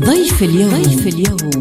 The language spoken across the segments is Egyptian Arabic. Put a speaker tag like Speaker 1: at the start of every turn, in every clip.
Speaker 1: ضيف اليوم ضيف اليوم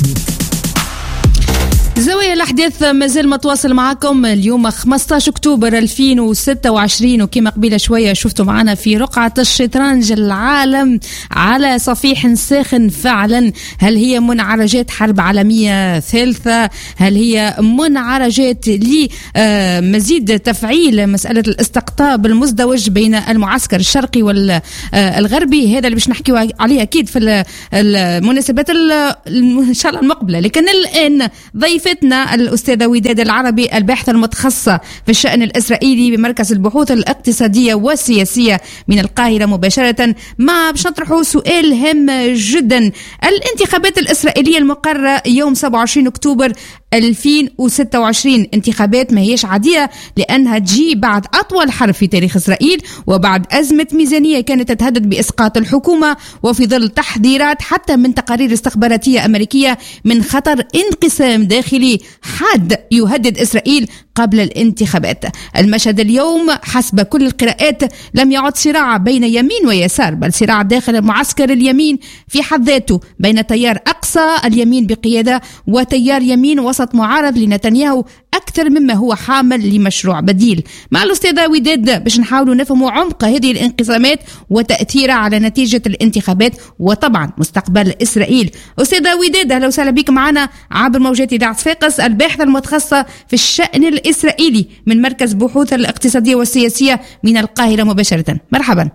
Speaker 1: زاوية الأحداث مازال متواصل معكم اليوم 15 أكتوبر 2026 وكما قبيلة شوية شفتوا معنا في رقعة الشطرنج العالم على صفيح ساخن فعلا هل هي منعرجات حرب عالمية ثالثة هل هي منعرجات لمزيد تفعيل مسألة الاستقطاب المزدوج بين المعسكر الشرقي والغربي هذا اللي باش نحكيو عليه أكيد في المناسبات إن شاء الله المقبلة لكن الآن ضيف ضيفتنا الأستاذة وداد العربي الباحثة المتخصصة في الشأن الإسرائيلي بمركز البحوث الاقتصادية والسياسية من القاهرة مباشرة مع باش نطرحوا سؤال هام جدا الانتخابات الإسرائيلية المقررة يوم 27 أكتوبر 2026 انتخابات ما هيش عادية لأنها تجي بعد أطول حرب في تاريخ إسرائيل وبعد أزمة ميزانية كانت تتهدد بإسقاط الحكومة وفي ظل تحذيرات حتى من تقارير استخباراتية أمريكية من خطر انقسام داخلي حاد يهدد إسرائيل قبل الانتخابات المشهد اليوم حسب كل القراءات لم يعد صراع بين يمين ويسار بل صراع داخل معسكر اليمين في حد ذاته بين تيار أقصى اليمين بقيادة وتيار يمين وسط معارض لنتنياهو أكثر مما هو حامل لمشروع بديل مع الأستاذة وداد باش نحاولوا نفهموا عمق هذه الانقسامات وتأثيرها على نتيجة الانتخابات وطبعا مستقبل إسرائيل أستاذة وداد أهلا وسهلا بك معنا عبر موجات إذاعة صفاقس الباحثة المتخصصة في الشأن الإسرائيلي من مركز بحوث الاقتصادية والسياسية من القاهرة مباشرة مرحبا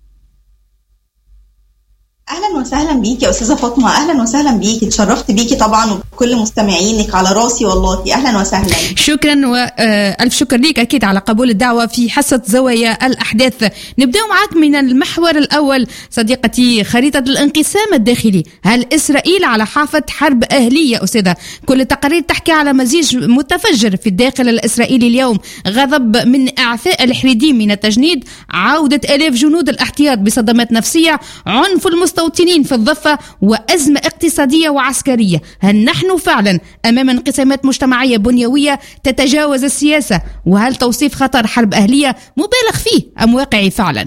Speaker 2: اهلا وسهلا بيكي يا استاذه فاطمه اهلا وسهلا بيكي اتشرفت بيكي طبعا وكل مستمعينك على راسي والله اهلا وسهلا
Speaker 1: شكرا والف شكر ليك اكيد على قبول الدعوه في حصه زوايا الاحداث نبدا معك من المحور الاول صديقتي خريطه الانقسام الداخلي هل اسرائيل على حافه حرب اهليه استاذه كل التقارير تحكي على مزيج متفجر في الداخل الاسرائيلي اليوم غضب من اعفاء الحريديم من التجنيد عوده الاف جنود الاحتياط بصدمات نفسيه عنف المستوى المستوطنين في الضفة وأزمة اقتصادية وعسكرية هل نحن فعلا أمام انقسامات مجتمعية بنيوية تتجاوز السياسة وهل توصيف خطر حرب أهلية مبالغ فيه أم واقعي فعلا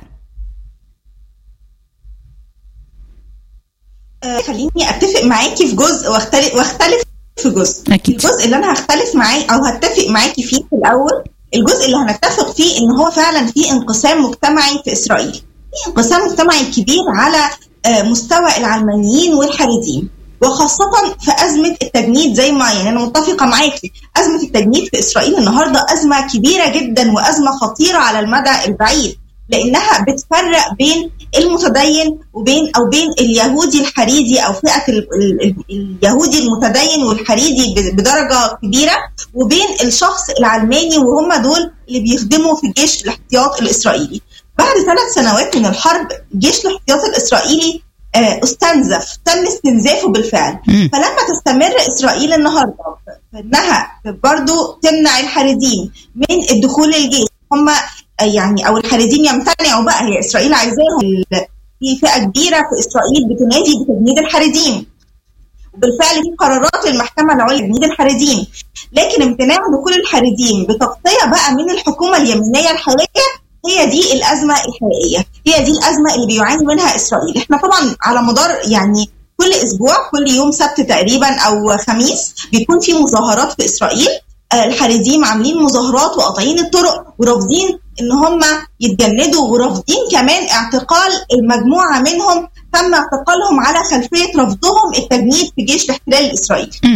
Speaker 2: آه، خليني اتفق معاكي في جزء واختلف واختلف في جزء
Speaker 1: أكيد.
Speaker 2: الجزء اللي انا هختلف معاه او هتفق معاكي فيه في الاول الجزء اللي هنتفق فيه ان هو فعلا في انقسام مجتمعي في اسرائيل في انقسام مجتمعي كبير على آه، مستوى العلمانيين والحريديين وخاصة في أزمة التجنيد زي ما يعني أنا متفقة معاكي أزمة التجنيد في إسرائيل النهاردة أزمة كبيرة جدا وأزمة خطيرة على المدى البعيد لأنها بتفرق بين المتدين وبين أو بين اليهودي الحريدي أو فئة ال- ال- اليهودي المتدين والحريدي ب- بدرجة كبيرة وبين الشخص العلماني وهم دول اللي بيخدموا في الجيش الاحتياط الإسرائيلي بعد ثلاث سنوات من الحرب جيش الاحتياط الاسرائيلي آه، استنزف تم استنزافه بالفعل
Speaker 1: مم.
Speaker 2: فلما تستمر اسرائيل النهارده في انها برضو تمنع الحريدين من الدخول للجيش هم آه، يعني او الحريدين يمتنعوا بقى هي اسرائيل عايزاهم ال- في فئه كبيره في اسرائيل بتنادي بتجنيد الحريدين وبالفعل في قرارات للمحكمه العليا بتجنيد الحريدين لكن امتناع دخول الحريدين بتغطيه بقى من الحكومه اليمينيه الحاليه هي دي الازمه الحقيقيه هي دي الازمه اللي بيعاني منها اسرائيل احنا طبعا على مدار يعني كل اسبوع كل يوم سبت تقريبا او خميس بيكون في مظاهرات في اسرائيل آه، الحريديم عاملين مظاهرات وقاطعين الطرق ورافضين ان هم يتجندوا ورافضين كمان اعتقال المجموعه منهم تم اعتقالهم على خلفيه رفضهم التجنيد في جيش الاحتلال الاسرائيلي
Speaker 1: مم.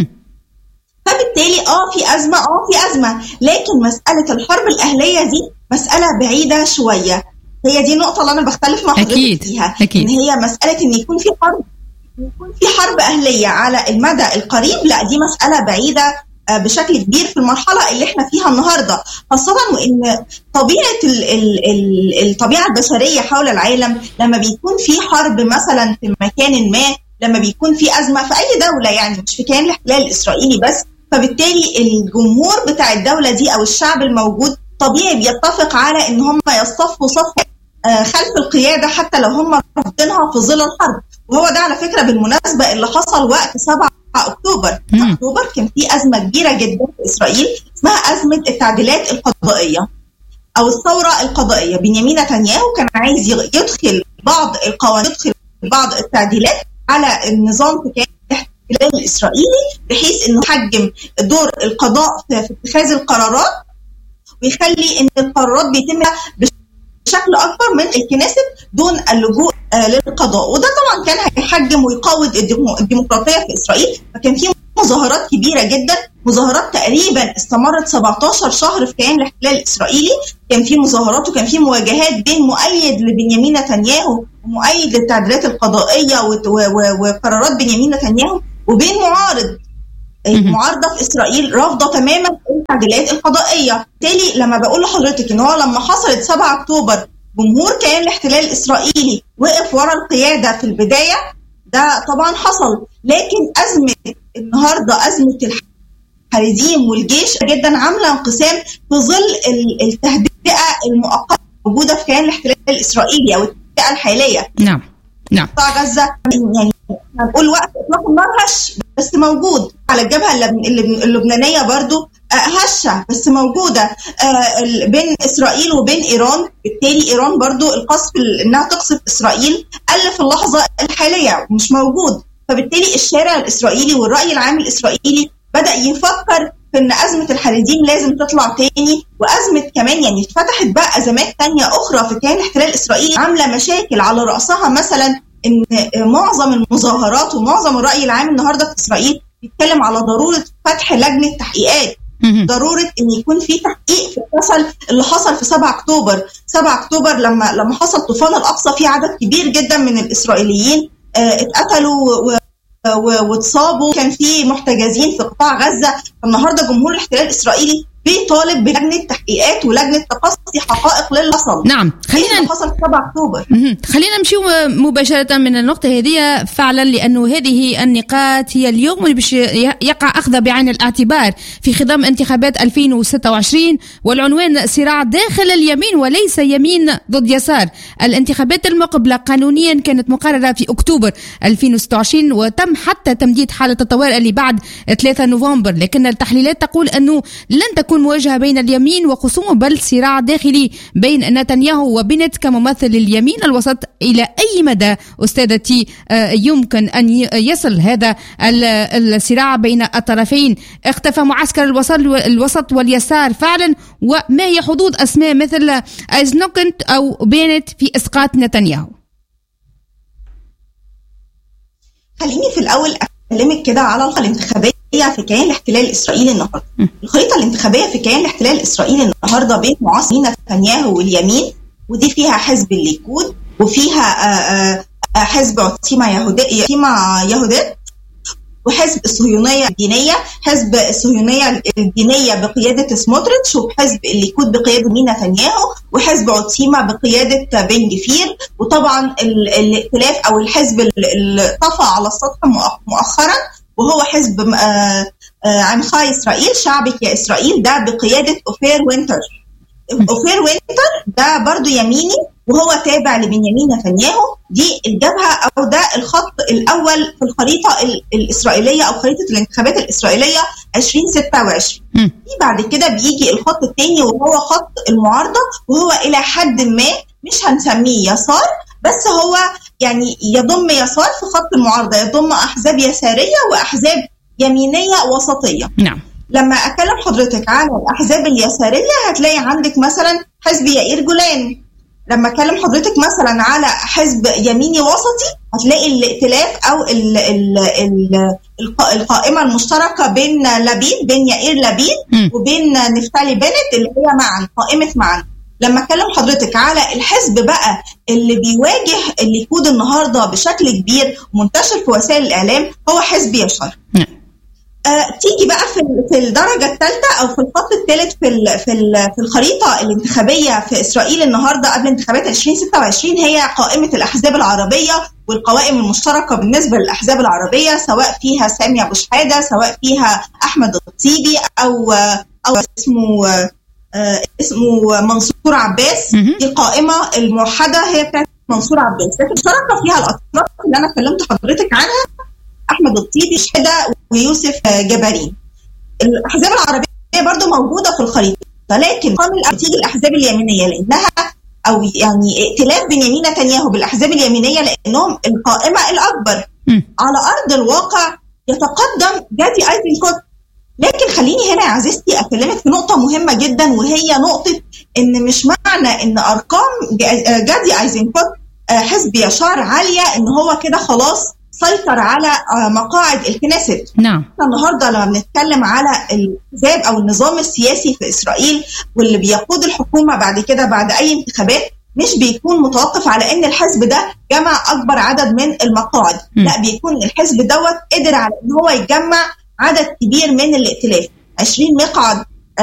Speaker 2: فبالتالي اه في ازمه اه في ازمه لكن مساله الحرب الاهليه دي مساله بعيده شويه هي دي النقطه اللي انا بختلف مع حضرتك
Speaker 1: أكيد،
Speaker 2: فيها
Speaker 1: أكيد.
Speaker 2: ان هي مساله ان يكون في حرب يكون في حرب اهليه على المدى القريب لا دي مساله بعيده آه، بشكل كبير في المرحله اللي احنا فيها النهارده خاصه وان طبيعه ال ال ال الطبيعه البشريه حول العالم لما بيكون في حرب مثلا في مكان ما لما بيكون في ازمه في اي دوله يعني مش في كيان الاحتلال الاسرائيلي بس فبالتالي الجمهور بتاع الدوله دي او الشعب الموجود طبيعي بيتفق على ان هم يصطفوا صف آه، خلف القياده حتى لو هم رافضينها في ظل الحرب وهو ده على فكره بالمناسبه اللي حصل وقت 7 اكتوبر
Speaker 1: مم.
Speaker 2: اكتوبر كان في ازمه كبيره جدا في اسرائيل اسمها ازمه التعديلات القضائيه او الثوره القضائيه بنيامين نتنياهو كان عايز يغ- يدخل بعض القوانين يدخل بعض التعديلات على النظام في كيان الاحتلال الاسرائيلي بحيث انه يحجم دور القضاء في اتخاذ القرارات ويخلي ان القرارات بيتم بشكل اكبر من الكنيست دون اللجوء آه، للقضاء وده طبعا كان هيحجم ويقوض الديمقراطيه في اسرائيل فكان في مظاهرات كبيره جدا مظاهرات تقريبا استمرت 17 شهر في كيان الاحتلال الاسرائيلي كان في مظاهرات وكان في مواجهات بين مؤيد لبنيامين نتنياهو ومؤيد للتعديلات القضائيه وقرارات بنيامين نتنياهو وبين معارض المعارضه في اسرائيل رافضه تماما التعديلات القضائيه بالتالي لما بقول لحضرتك ان هو لما حصلت 7 اكتوبر جمهور كيان الاحتلال الاسرائيلي وقف ورا القياده في البدايه ده طبعا حصل لكن ازمه النهارده ازمه الحريديم والجيش جدا عامله انقسام في ظل التهدئه المؤقته موجوده في كيان الاحتلال الاسرائيلي او التهدئه الحاليه
Speaker 1: نعم نعم
Speaker 2: قطاع غزه يعني هنقول وقت اطلاق النار هش بس موجود على الجبهه اللبنانيه برضو آه، هشه بس موجوده آه، بين اسرائيل وبين ايران بالتالي ايران برضو القصف انها تقصف اسرائيل قل في اللحظه الحاليه مش موجود فبالتالي الشارع الاسرائيلي والراي العام الاسرائيلي بدا يفكر في ان ازمه الحريديم لازم تطلع تاني وازمه كمان يعني اتفتحت بقى ازمات تانية اخرى في كيان الاحتلال الاسرائيلي عامله مشاكل على راسها مثلا ان معظم المظاهرات ومعظم الراي العام النهارده في اسرائيل بيتكلم على ضروره فتح لجنه تحقيقات ضروره ان يكون في تحقيق في الفشل اللي حصل في 7 اكتوبر 7 اكتوبر لما لما حصل طوفان الاقصى في عدد كبير جدا من الاسرائيليين آه، اتقتلوا واتصابوا كان في محتجزين في قطاع غزه النهارده جمهور الاحتلال الاسرائيلي بيطالب بلجنه تحقيقات ولجنه تقصي حقائق للي حصل
Speaker 1: نعم خلينا
Speaker 2: حصل في 7 اكتوبر
Speaker 1: خلينا نمشي مباشره من النقطه هذه فعلا لانه هذه النقاط هي اليوم اللي باش يقع اخذها بعين الاعتبار في خضم انتخابات 2026 والعنوان صراع داخل اليمين وليس يمين ضد يسار الانتخابات المقبله قانونيا كانت مقرره في اكتوبر 2026 وتم حتى تمديد حاله الطوارئ اللي بعد 3 نوفمبر لكن التحليلات تقول انه لن تكون تكون مواجهة بين اليمين وخصومه بل صراع داخلي بين نتنياهو وبنت كممثل اليمين الوسط إلى أي مدى أستاذتي آه، يمكن أن يصل هذا الصراع بين الطرفين اختفى معسكر الوسط واليسار فعلا وما هي حدود أسماء مثل أيزنوكنت أو بينت في إسقاط نتنياهو
Speaker 2: خليني في الأول أكلمك كده على الانتخابات في كيان الاحتلال الاسرائيلي النهارده. الخريطه الانتخابيه في كيان الاحتلال الاسرائيلي النهارده بين معاصرين نتنياهو واليمين ودي فيها حزب الليكود وفيها آه، آه، آه، حزب عتيمة يهودية وحزب الصهيونيه الدينيه حزب الصهيونيه الدينيه بقياده سموتريتش وحزب الليكود بقياده مين نتنياهو وحزب عتيمة بقياده بن جفير وطبعا الائتلاف او الحزب اللي طفى على السطح مؤخرا وهو حزب آه، آه، عمخاء اسرائيل شعبك يا اسرائيل ده بقياده اوفير وينتر اوفير وينتر ده برضو يميني وهو تابع لبنيامين نتنياهو دي الجبهه او ده الخط الاول في الخريطه الاسرائيليه او خريطه الانتخابات الاسرائيليه 2026 في بعد كده بيجي الخط الثاني وهو خط المعارضه وهو الى حد ما مش هنسميه يسار بس هو يعني يضم يسار في خط المعارضه يضم احزاب يساريه واحزاب يمينيه وسطيه
Speaker 1: نعم
Speaker 2: لما اكلم حضرتك عن الاحزاب اليساريه هتلاقي عندك مثلا حزب يائير جولان لما اكلم حضرتك مثلا على حزب يميني وسطي هتلاقي الائتلاف او ال ال ال القائمه المشتركه بين لبيد بين يائير لبيد وبين نفتالي بنت اللي هي معا قائمه معا لما اكلم حضرتك على الحزب بقى اللي بيواجه الليكود النهارده بشكل كبير ومنتشر في وسائل الاعلام هو حزب يشر نعم. آه تيجي بقى في في الدرجه الثالثه او في الخط الثالث في في في الخريطه الانتخابيه في اسرائيل النهارده قبل انتخابات 2026 هي قائمه الاحزاب العربيه والقوائم المشتركه بالنسبه للاحزاب العربيه سواء فيها سامي ابو شحاده سواء فيها احمد الطيبي او او اسمه آه، اسمه منصور عباس دي القائمه الموحده هي بتاعت منصور عباس لكن شارك فيها الاطراف اللي انا كلمت حضرتك عنها احمد الطيبي شهده ويوسف جبارين الاحزاب العربيه برضو موجوده في الخريطه لكن قام تيجي الاحزاب اليمينيه لانها او يعني ائتلاف بنيامين نتنياهو بالاحزاب اليمينيه لانهم القائمه الاكبر على ارض الواقع يتقدم جادي ايزنكوت لكن خليني هنا يا عزيزتي اكلمك في نقطه مهمه جدا وهي نقطه ان مش معنى ان ارقام جادي ايزنكوت حزب يشار عاليه ان هو كده خلاص سيطر على مقاعد الكنيست
Speaker 1: نعم
Speaker 2: النهارده لما بنتكلم على الحزاب او النظام السياسي في اسرائيل واللي بيقود الحكومه بعد كده بعد اي انتخابات مش بيكون متوقف على ان الحزب ده جمع اكبر عدد من المقاعد م. لا بيكون الحزب دوت قدر على ان هو يجمع عدد كبير من الائتلاف 20 مقعد